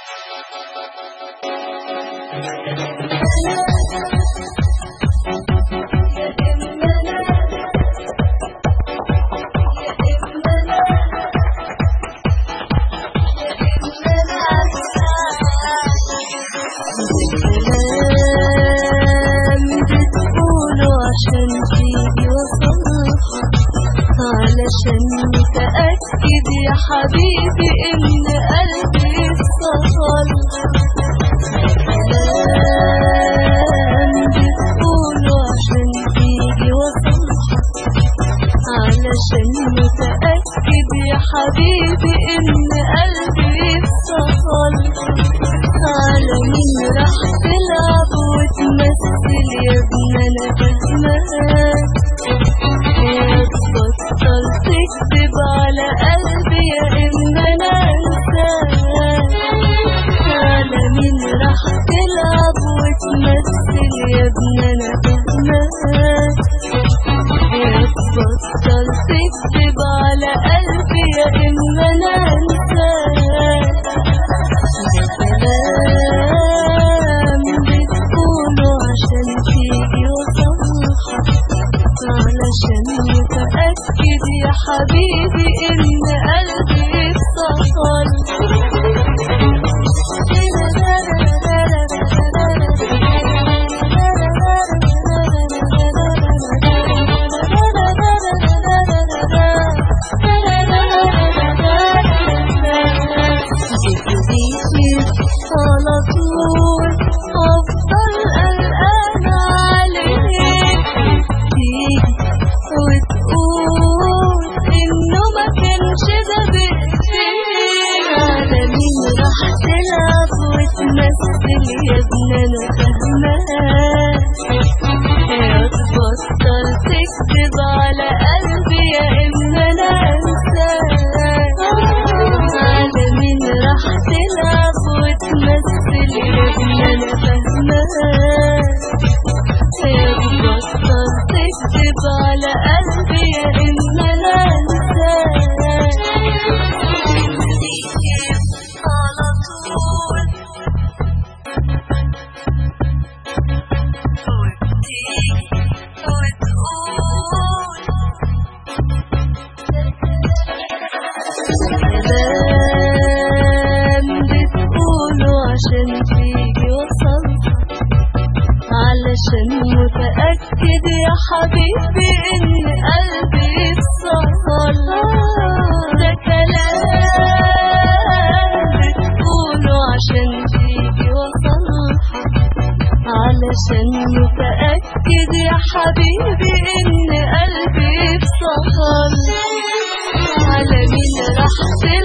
كلام بتقوله عشان تيجي وصلها علشان متأكد يا حبيبي إن قلبي اتصل كلام بتقوله عشان تيجي وصلها علشان متأكد يا حبيبي إن قلبي اتصل على مين راح تلعب وتمثل يا ابن انا فاهماك يا تبطل تكتب على قلبي يا اما انا انساك على مين راح تلعب وتمثل يا ابن انا فاهماك يا تبطل تكتب على قلبي يا اما انا انساك كلام بتقوله عشان تيجي وصلها علشان متأكد يا حبيبي إن قلبي اتصل على طول أفضل قلقان عليك تيجي وتقول إنه ما كانش ده بإيديك على مين راح تلعب وتمثل يا ابن أنا فاهماك يا تبطل تكتب على قلبي يا إما أنا أنساك على مين راح تلعب وتمثل يا ابن أنا فاهماك يا تبطل تكتب على قلبي يا إما أنا أنساك على طول وتيجي وتقول كلام بتقوله عشان تيجي وصلها علشان متأكد يا حبيبي إن قلبي اتصل ده كلام بتقوله عشان تيجي وصلها علشان متأكد يا حبيبي إن قلبي اتصل على مين راح